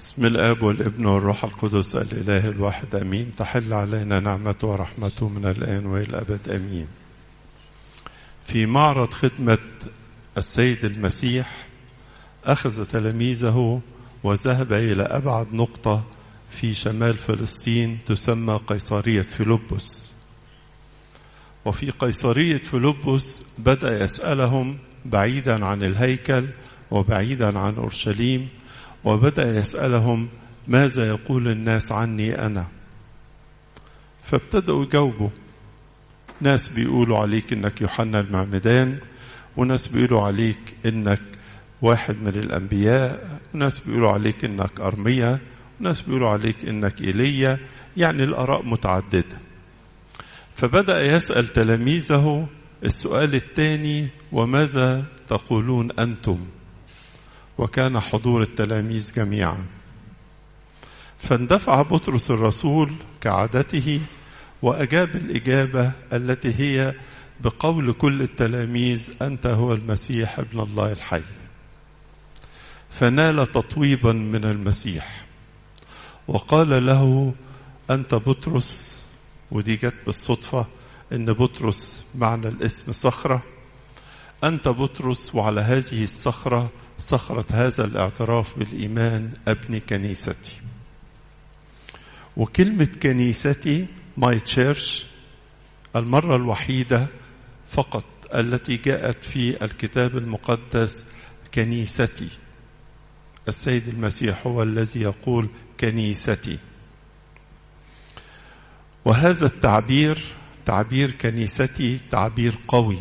بسم الاب والابن والروح القدس الاله الواحد امين تحل علينا نعمته ورحمته من الان والى الابد امين في معرض خدمه السيد المسيح اخذ تلاميذه وذهب الى ابعد نقطه في شمال فلسطين تسمى قيصريه فيلبس وفي قيصريه فيلبس بدا يسالهم بعيدا عن الهيكل وبعيدا عن اورشليم وبدا يسالهم ماذا يقول الناس عني انا فابتدأوا يجاوبوا ناس بيقولوا عليك انك يوحنا المعمدان وناس بيقولوا عليك انك واحد من الانبياء وناس بيقولوا عليك انك ارميا وناس بيقولوا عليك انك ايليا يعني الاراء متعدده فبدا يسال تلاميذه السؤال الثاني وماذا تقولون انتم وكان حضور التلاميذ جميعا فاندفع بطرس الرسول كعادته واجاب الاجابه التي هي بقول كل التلاميذ انت هو المسيح ابن الله الحي فنال تطويبا من المسيح وقال له انت بطرس ودي جت بالصدفه ان بطرس معنى الاسم صخره انت بطرس وعلى هذه الصخره صخرة هذا الاعتراف بالإيمان أبني كنيستي وكلمة كنيستي ماي تشيرش المرة الوحيدة فقط التي جاءت في الكتاب المقدس كنيستي السيد المسيح هو الذي يقول كنيستي وهذا التعبير تعبير كنيستي تعبير قوي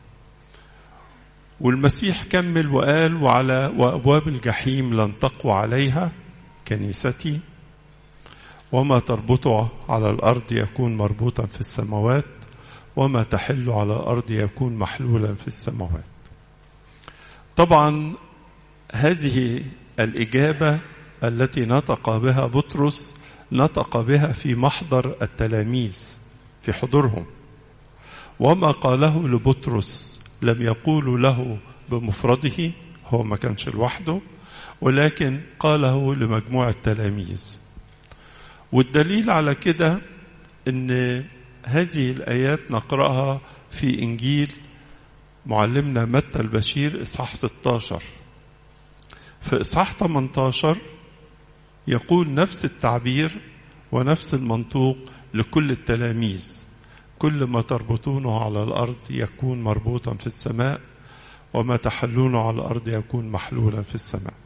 والمسيح كمل وقال وعلى وابواب الجحيم لن تقوى عليها كنيستي وما تربطه على الارض يكون مربوطا في السماوات وما تحل على الارض يكون محلولا في السماوات طبعا هذه الاجابه التي نطق بها بطرس نطق بها في محضر التلاميذ في حضورهم وما قاله لبطرس لم يقول له بمفرده هو ما كانش لوحده ولكن قاله لمجموعة تلاميذ والدليل على كده ان هذه الآيات نقرأها في إنجيل معلمنا متى البشير إصحاح 16 في إصحاح 18 يقول نفس التعبير ونفس المنطوق لكل التلاميذ كل ما تربطونه على الارض يكون مربوطا في السماء وما تحلونه على الارض يكون محلولا في السماء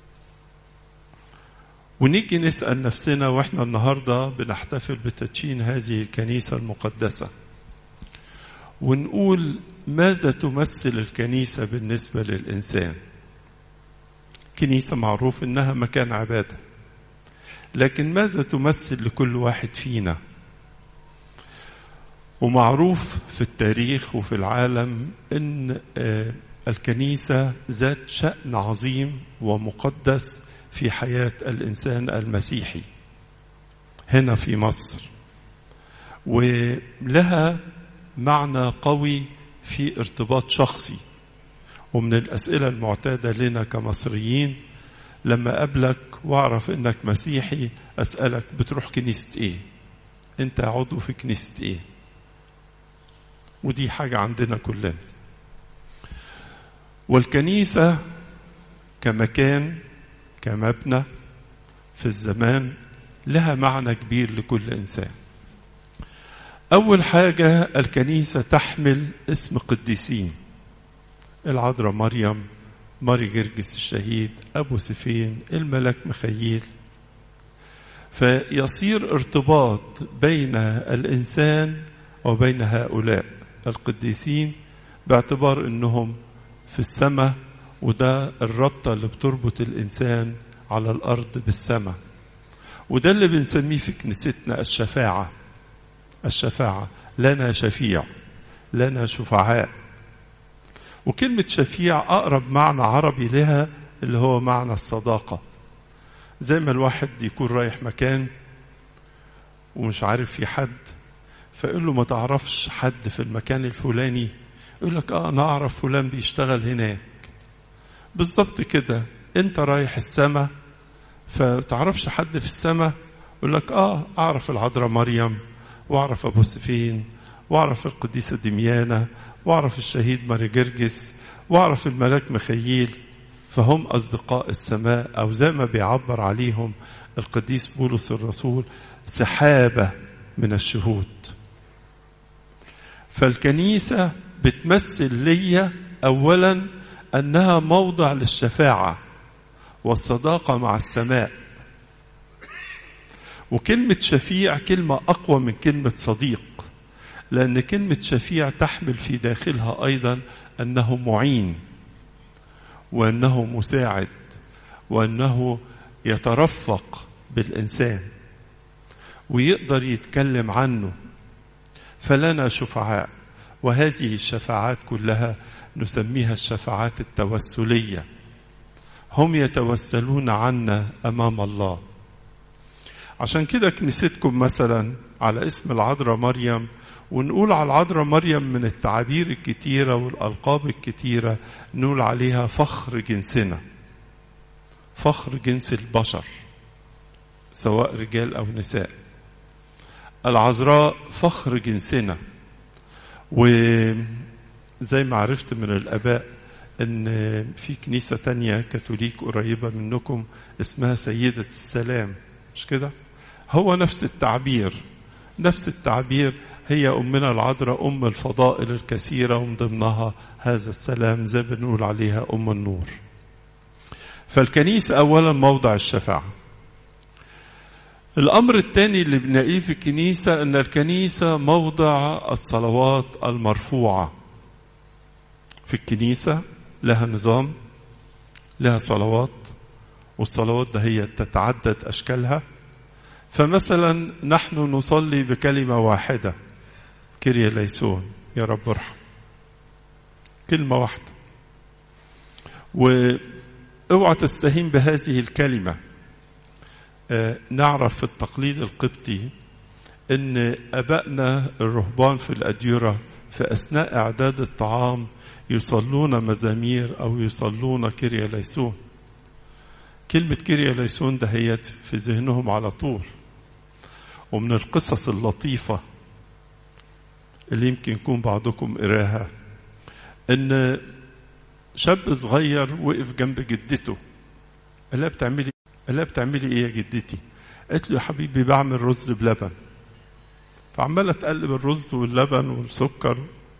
ونيجي نسال نفسنا واحنا النهارده بنحتفل بتدشين هذه الكنيسه المقدسه ونقول ماذا تمثل الكنيسه بالنسبه للانسان كنيسه معروف انها مكان عباده لكن ماذا تمثل لكل واحد فينا ومعروف في التاريخ وفي العالم ان الكنيسه ذات شان عظيم ومقدس في حياه الانسان المسيحي هنا في مصر ولها معنى قوي في ارتباط شخصي ومن الاسئله المعتاده لنا كمصريين لما اقابلك واعرف انك مسيحي اسالك بتروح كنيسه ايه انت عضو في كنيسه ايه ودي حاجة عندنا كلنا والكنيسة كمكان كمبنى في الزمان لها معنى كبير لكل إنسان أول حاجة الكنيسة تحمل اسم قديسين العذراء مريم ماري جرجس الشهيد أبو سفين الملك مخيل فيصير ارتباط بين الإنسان وبين هؤلاء القديسين باعتبار انهم في السماء وده الربطة اللي بتربط الإنسان على الأرض بالسماء وده اللي بنسميه في كنيستنا الشفاعة الشفاعة لنا شفيع لنا شفعاء وكلمة شفيع أقرب معنى عربي لها اللي هو معنى الصداقة زي ما الواحد يكون رايح مكان ومش عارف في حد فيقول له ما تعرفش حد في المكان الفلاني يقول لك اه انا اعرف فلان بيشتغل هناك بالظبط كده انت رايح السماء فتعرفش حد في السماء يقول لك اه اعرف العذراء مريم واعرف ابو سفين واعرف القديسه دميانه واعرف الشهيد ماري جرجس واعرف الملاك مخيل فهم اصدقاء السماء او زي ما بيعبر عليهم القديس بولس الرسول سحابه من الشهود فالكنيسه بتمثل ليا اولا انها موضع للشفاعه والصداقه مع السماء وكلمه شفيع كلمه اقوى من كلمه صديق لان كلمه شفيع تحمل في داخلها ايضا انه معين وانه مساعد وانه يترفق بالانسان ويقدر يتكلم عنه فلنا شفعاء وهذه الشفاعات كلها نسميها الشفاعات التوسليه هم يتوسلون عنا امام الله عشان كده كنيستكم مثلا على اسم العذراء مريم ونقول على العذراء مريم من التعابير الكتيرة والألقاب الكتيرة نقول عليها فخر جنسنا فخر جنس البشر سواء رجال أو نساء العذراء فخر جنسنا وزي ما عرفت من الآباء ان في كنيسة تانية كاثوليك قريبة منكم اسمها سيدة السلام مش كده هو نفس التعبير نفس التعبير هي أمنا العذراء أم الفضائل الكثيرة ومن ضمنها هذا السلام زي بنقول عليها أم النور فالكنيسة أولا موضع الشفاعة الأمر الثاني اللي بنلاقيه في الكنيسة أن الكنيسة موضع الصلوات المرفوعة في الكنيسة لها نظام لها صلوات والصلوات ده هي تتعدد أشكالها فمثلا نحن نصلي بكلمة واحدة كريا ليسون يا رب ارحم كلمة واحدة واوعى تستهين بهذه الكلمة آه نعرف في التقليد القبطي ان ابائنا الرهبان في الاديره في اثناء اعداد الطعام يصلون مزامير او يصلون كريا ليسون كلمة كريا ليسون دهيت في ذهنهم على طول ومن القصص اللطيفة اللي يمكن يكون بعضكم قراها ان شاب صغير وقف جنب جدته قال لها بتعملي قال لها بتعملي ايه يا جدتي قالت له يا حبيبي بعمل رز بلبن فعماله تقلب الرز واللبن والسكر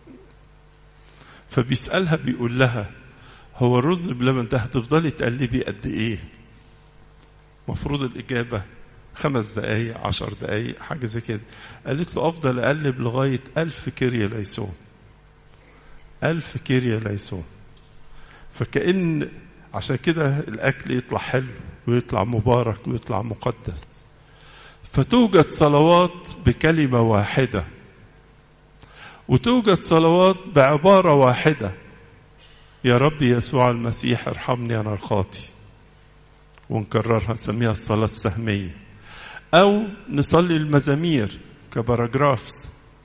فبيسالها بيقول لها هو الرز بلبن ده هتفضلي تقلبي قد ايه مفروض الاجابه خمس دقايق عشر دقايق حاجه زي كده قالت له افضل اقلب لغايه ألف كيريا ليسون ألف كيريا ليسون فكأن عشان كده الأكل يطلع حلو ويطلع مبارك ويطلع مقدس فتوجد صلوات بكلمة واحدة وتوجد صلوات بعبارة واحدة يا رب يسوع المسيح ارحمني أنا الخاطي ونكررها نسميها الصلاة السهمية أو نصلي المزامير كباراجرافز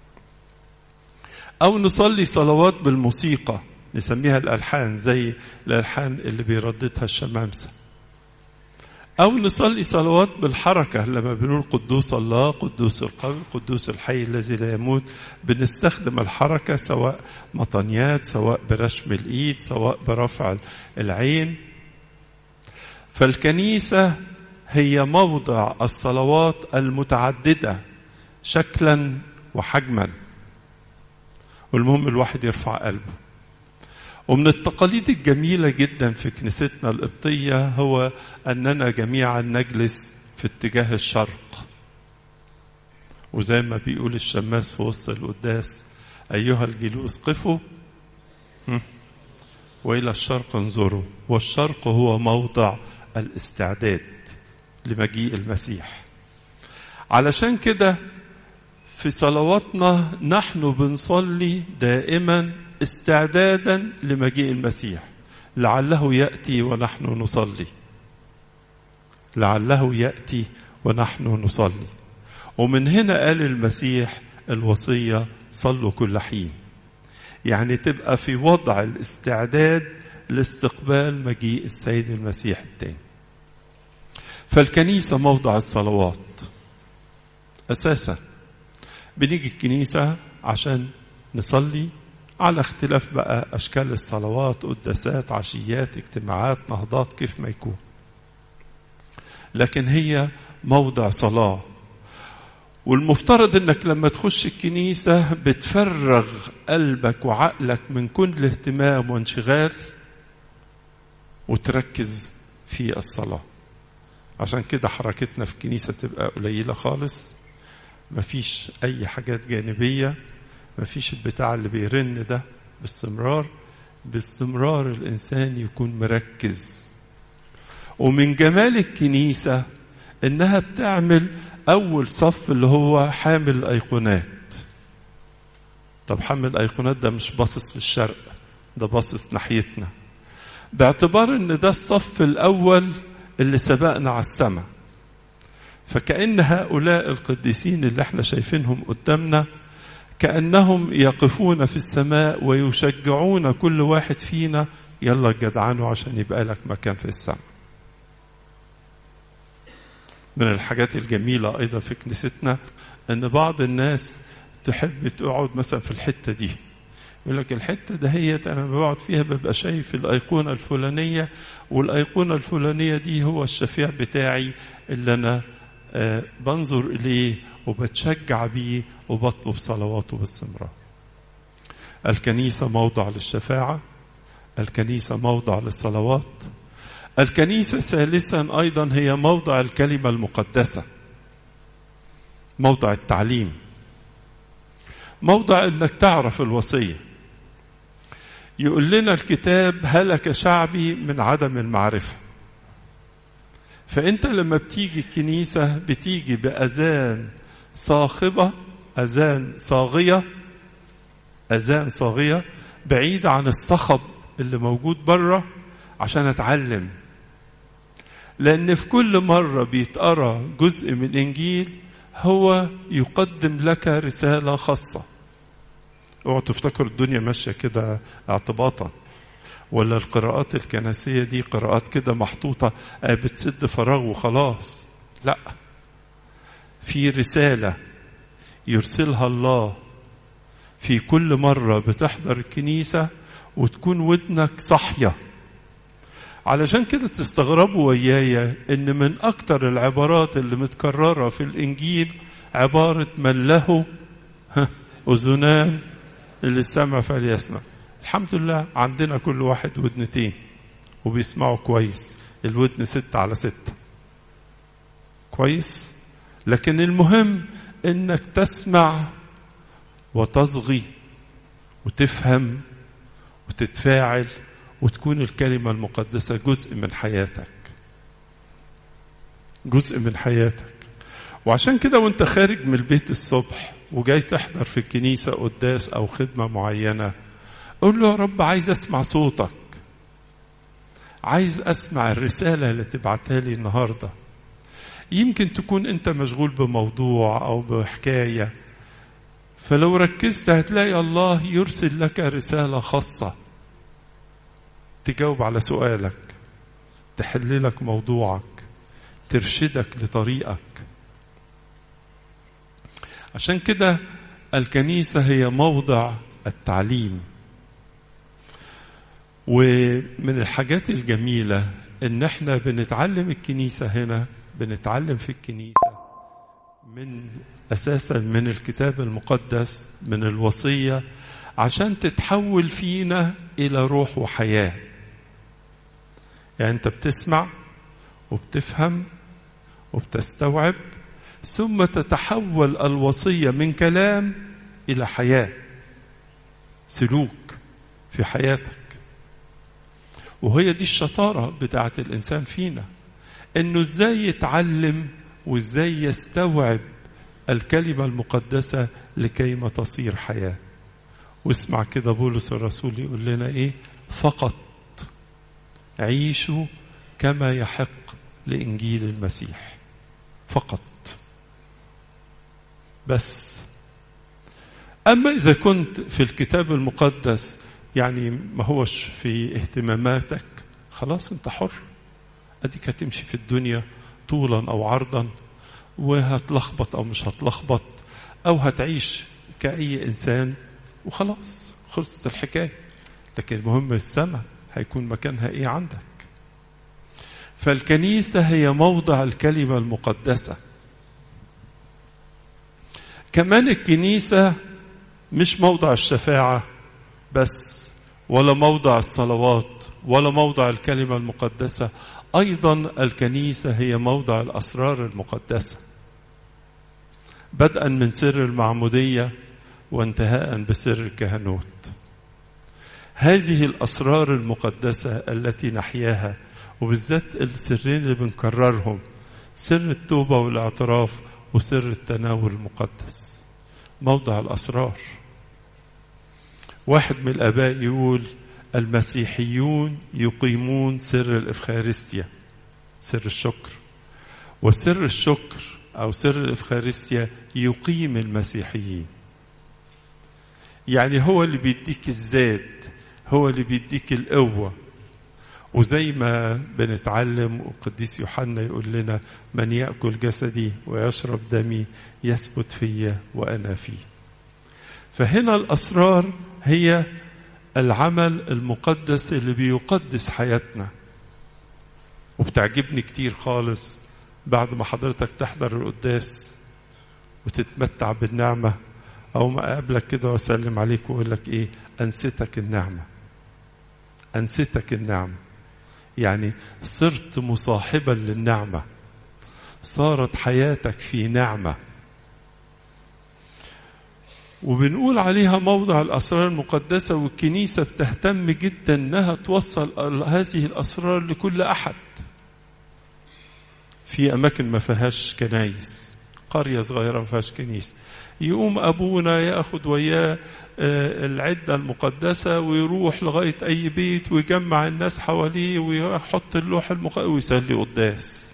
أو نصلي صلوات بالموسيقى نسميها الألحان زي الألحان اللي بيرددها الشمامسة أو نصلي صلوات بالحركة لما بنقول قدوس الله قدوس القوي قدوس الحي الذي لا يموت بنستخدم الحركة سواء مطنيات سواء برشم الإيد سواء برفع العين فالكنيسة هي موضع الصلوات المتعددة شكلا وحجما والمهم الواحد يرفع قلبه ومن التقاليد الجميلة جدا في كنيستنا القبطية هو أننا جميعا نجلس في اتجاه الشرق وزي ما بيقول الشماس في وسط القداس أيها الجلوس قفوا وإلى الشرق انظروا والشرق هو موضع الاستعداد لمجيء المسيح علشان كده في صلواتنا نحن بنصلي دائما استعدادا لمجيء المسيح لعله ياتي ونحن نصلي لعله ياتي ونحن نصلي ومن هنا قال المسيح الوصيه صلوا كل حين يعني تبقى في وضع الاستعداد لاستقبال مجيء السيد المسيح الثاني فالكنيسة موضع الصلوات أساسا بنيجي الكنيسة عشان نصلي على اختلاف بقى أشكال الصلوات قداسات عشيات اجتماعات نهضات كيف ما يكون لكن هي موضع صلاة والمفترض انك لما تخش الكنيسة بتفرغ قلبك وعقلك من كل اهتمام وانشغال وتركز في الصلاة عشان كده حركتنا في الكنيسة تبقى قليلة خالص مفيش أي حاجات جانبية مفيش البتاع اللي بيرن ده باستمرار باستمرار الإنسان يكون مركز ومن جمال الكنيسة إنها بتعمل أول صف اللي هو حامل الأيقونات طب حامل الأيقونات ده مش باصص في الشرق ده باصص ناحيتنا باعتبار ان ده الصف الاول اللي سبقنا على السماء فكأن هؤلاء القديسين اللي احنا شايفينهم قدامنا كأنهم يقفون في السماء ويشجعون كل واحد فينا يلا جدعانه عشان يبقى لك مكان في السماء من الحاجات الجميلة أيضا في كنيستنا أن بعض الناس تحب تقعد مثلا في الحتة دي يقول لك الحته دهيت انا بقعد فيها ببقى شايف الايقونه الفلانيه والايقونه الفلانيه دي هو الشفيع بتاعي اللي انا آه بنظر اليه وبتشجع بيه وبطلب صلواته باستمرار. الكنيسه موضع للشفاعه الكنيسه موضع للصلوات الكنيسه ثالثا ايضا هي موضع الكلمه المقدسه موضع التعليم موضع انك تعرف الوصيه يقول لنا الكتاب هلك شعبي من عدم المعرفة فأنت لما بتيجي الكنيسة بتيجي بأذان صاخبة أذان صاغية أذان صاغية بعيدة عن الصخب اللي موجود بره عشان أتعلم لأن في كل مرة بيتقرأ جزء من الإنجيل هو يقدم لك رسالة خاصة اوعوا تفتكروا الدنيا ماشيه كده اعتباطا ولا القراءات الكنسيه دي قراءات كده محطوطه بتسد فراغ وخلاص لا في رساله يرسلها الله في كل مره بتحضر الكنيسه وتكون ودنك صاحيه علشان كده تستغربوا ويايا ان من اكتر العبارات اللي متكرره في الانجيل عباره من له اذنان اللي سمع فليسمع الحمد لله عندنا كل واحد ودنتين وبيسمعوا كويس الودن ستة على ستة كويس لكن المهم انك تسمع وتصغي وتفهم وتتفاعل وتكون الكلمة المقدسة جزء من حياتك جزء من حياتك وعشان كده وانت خارج من البيت الصبح وجاي تحضر في الكنيسة قداس أو خدمة معينة قول له يا رب عايز أسمع صوتك عايز أسمع الرسالة اللي تبعتها لي النهاردة يمكن تكون أنت مشغول بموضوع أو بحكاية فلو ركزت هتلاقي الله يرسل لك رسالة خاصة تجاوب على سؤالك تحل لك موضوعك ترشدك لطريقك عشان كده الكنيسة هي موضع التعليم ومن الحاجات الجميلة ان احنا بنتعلم الكنيسة هنا بنتعلم في الكنيسة من اساسا من الكتاب المقدس من الوصية عشان تتحول فينا الى روح وحياة يعني انت بتسمع وبتفهم وبتستوعب ثم تتحول الوصية من كلام إلى حياة سلوك في حياتك وهي دي الشطارة بتاعت الإنسان فينا إنه إزاي يتعلم وإزاي يستوعب الكلمة المقدسة لكي ما تصير حياة واسمع كده بولس الرسول يقول لنا إيه فقط عيشوا كما يحق لإنجيل المسيح فقط بس أما إذا كنت في الكتاب المقدس يعني ما هوش في اهتماماتك خلاص أنت حر أديك هتمشي في الدنيا طولا أو عرضا وهتلخبط أو مش هتلخبط أو هتعيش كأي إنسان وخلاص خلصت الحكاية لكن المهم السماء هيكون مكانها إيه عندك فالكنيسة هي موضع الكلمة المقدسة كمان الكنيسة مش موضع الشفاعة بس ولا موضع الصلوات ولا موضع الكلمة المقدسة أيضا الكنيسة هي موضع الأسرار المقدسة بدءا من سر المعمودية وانتهاء بسر الكهنوت هذه الأسرار المقدسة التي نحياها وبالذات السرين اللي بنكررهم سر التوبة والاعتراف وسر التناول المقدس موضع الأسرار واحد من الآباء يقول المسيحيون يقيمون سر الإفخارستيا سر الشكر وسر الشكر أو سر الإفخارستيا يقيم المسيحيين يعني هو اللي بيديك الزاد هو اللي بيديك القوة وزي ما بنتعلم والقديس يوحنا يقول لنا من يأكل جسدي ويشرب دمي يثبت فيا وأنا فيه فهنا الأسرار هي العمل المقدس اللي بيقدس حياتنا وبتعجبني كتير خالص بعد ما حضرتك تحضر القداس وتتمتع بالنعمة أو ما أقابلك كده وأسلم عليك وأقول لك إيه أنستك النعمة أنستك النعمة يعني صرت مصاحبا للنعمة صارت حياتك في نعمة وبنقول عليها موضع الأسرار المقدسة والكنيسة بتهتم جدا أنها توصل هذه الأسرار لكل أحد في أماكن ما فيهاش كنايس قرية صغيرة ما فيهاش كنيسة يقوم أبونا ياخد وياه العدة المقدسة ويروح لغاية أي بيت ويجمع الناس حواليه ويحط اللوح المقدس ويصلي قداس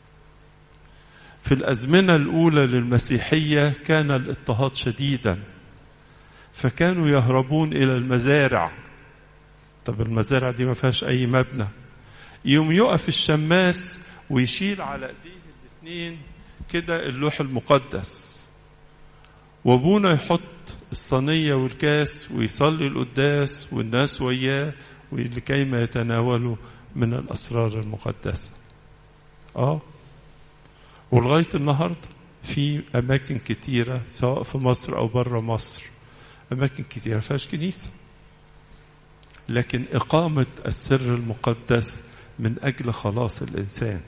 في الأزمنة الأولى للمسيحية كان الاضطهاد شديدا فكانوا يهربون إلى المزارع طب المزارع دي ما فيهاش أي مبنى يوم يقف الشماس ويشيل على ايديه الاثنين كده اللوح المقدس وابونا يحط الصينية والكاس ويصلي القداس والناس وياه لكي ما يتناولوا من الأسرار المقدسة آه ولغاية النهاردة في أماكن كتيرة سواء في مصر أو بره مصر أماكن كتيرة فيهاش كنيسة لكن إقامة السر المقدس من أجل خلاص الإنسان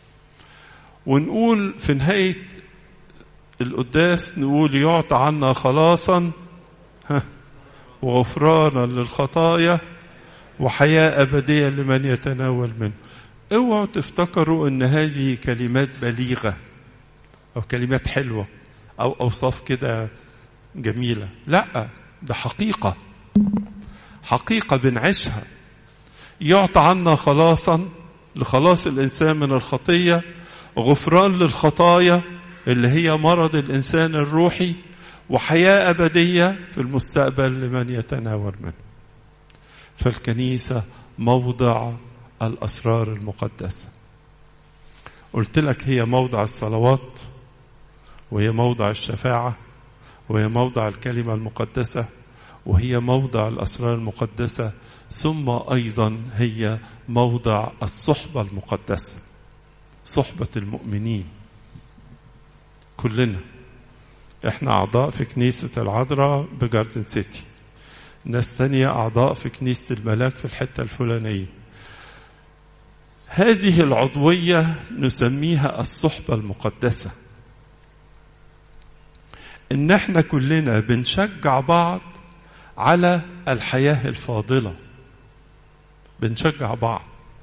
ونقول في نهاية القداس نقول يعطى عنا خلاصا وغفرانا للخطايا وحياة أبدية لمن يتناول منه اوعوا تفتكروا ان هذه كلمات بليغة او كلمات حلوة او اوصاف كده جميلة لا ده حقيقة حقيقة بنعيشها يعطى عنا خلاصا لخلاص الإنسان من الخطية غفران للخطايا اللي هي مرض الإنسان الروحي وحياة أبدية في المستقبل لمن يتناول منه فالكنيسة موضع الأسرار المقدسة قلت لك هي موضع الصلوات وهي موضع الشفاعة وهي موضع الكلمة المقدسة وهي موضع الأسرار المقدسة ثم أيضا هي موضع الصحبة المقدسة صحبة المؤمنين كلنا احنا أعضاء في كنيسة العذراء بجاردن سيتي ناس تانية أعضاء في كنيسة الملاك في الحتة الفلانية هذه العضوية نسميها الصحبة المقدسة إن احنا كلنا بنشجع بعض على الحياة الفاضلة بنشجع بعض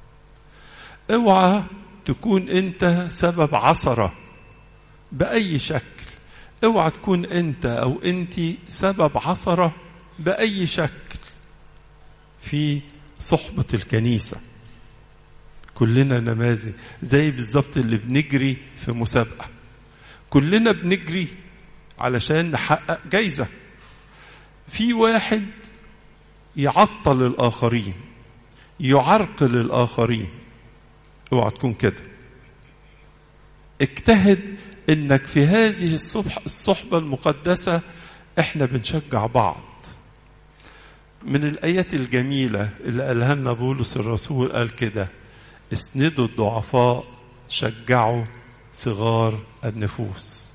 اوعى تكون انت سبب عثرة بأي شكل اوعى تكون انت او انت سبب عثرة بأي شكل في صحبة الكنيسة كلنا نماذج زي بالظبط اللي بنجري في مسابقة كلنا بنجري علشان نحقق جايزة في واحد يعطل الآخرين يعرقل الآخرين اوعى تكون كده اجتهد انك في هذه الصبح الصحبة المقدسة احنا بنشجع بعض من الآيات الجميلة اللي قالها لنا بولس الرسول قال كده اسندوا الضعفاء شجعوا صغار النفوس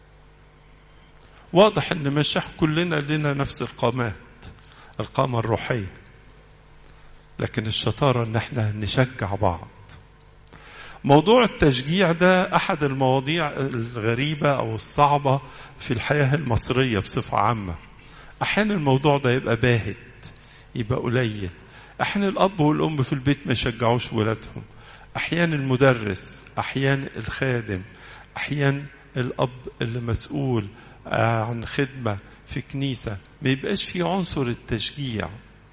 واضح ان مش كلنا لنا نفس القامات القامة الروحية لكن الشطارة ان احنا نشجع بعض موضوع التشجيع ده احد المواضيع الغريبة او الصعبة في الحياة المصرية بصفة عامة احيانا الموضوع ده يبقى باهت يبقى قليل احيانا الاب والام في البيت ما يشجعوش ولادهم احيانا المدرس احيانا الخادم احيانا الاب اللي مسؤول عن خدمه في كنيسه ما يبقاش في عنصر التشجيع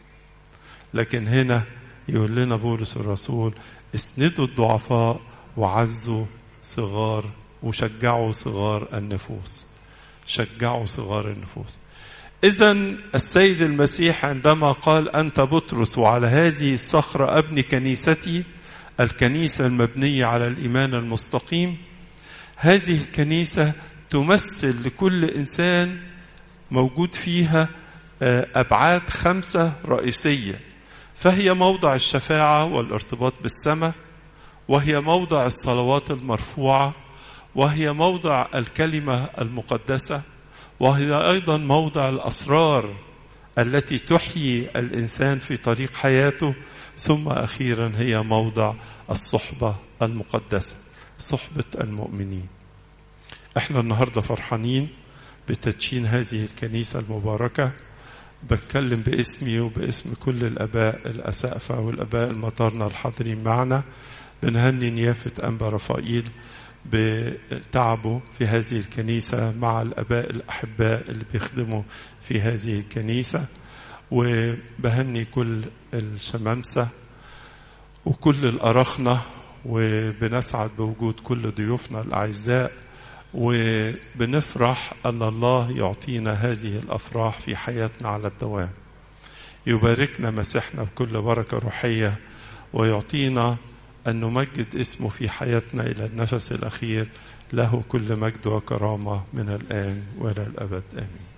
لكن هنا يقول لنا بولس الرسول اسندوا الضعفاء وعزوا صغار وشجعوا صغار النفوس شجعوا صغار النفوس إذا السيد المسيح عندما قال أنت بطرس وعلى هذه الصخرة أبني كنيستي الكنيسة المبنية على الإيمان المستقيم هذه الكنيسة تمثل لكل إنسان موجود فيها أبعاد خمسة رئيسية فهي موضع الشفاعة والارتباط بالسماء وهي موضع الصلوات المرفوعة وهي موضع الكلمة المقدسة وهي ايضا موضع الاسرار التي تحيي الانسان في طريق حياته ثم اخيرا هي موضع الصحبه المقدسه صحبه المؤمنين احنا النهارده فرحانين بتدشين هذه الكنيسه المباركه بتكلم باسمي وباسم كل الاباء الاسقفه والاباء المطارنه الحاضرين معنا بنهني نيافه انبا رفائيل بتعبه في هذه الكنيسة مع الأباء الأحباء اللي بيخدموا في هذه الكنيسة وبهني كل الشمامسة وكل الأرخنة وبنسعد بوجود كل ضيوفنا الأعزاء وبنفرح أن الله يعطينا هذه الأفراح في حياتنا على الدوام يباركنا مسيحنا بكل بركة روحية ويعطينا أن نمجد اسمه في حياتنا إلى النفس الأخير له كل مجد وكرامة من الآن وإلى الأبد آمين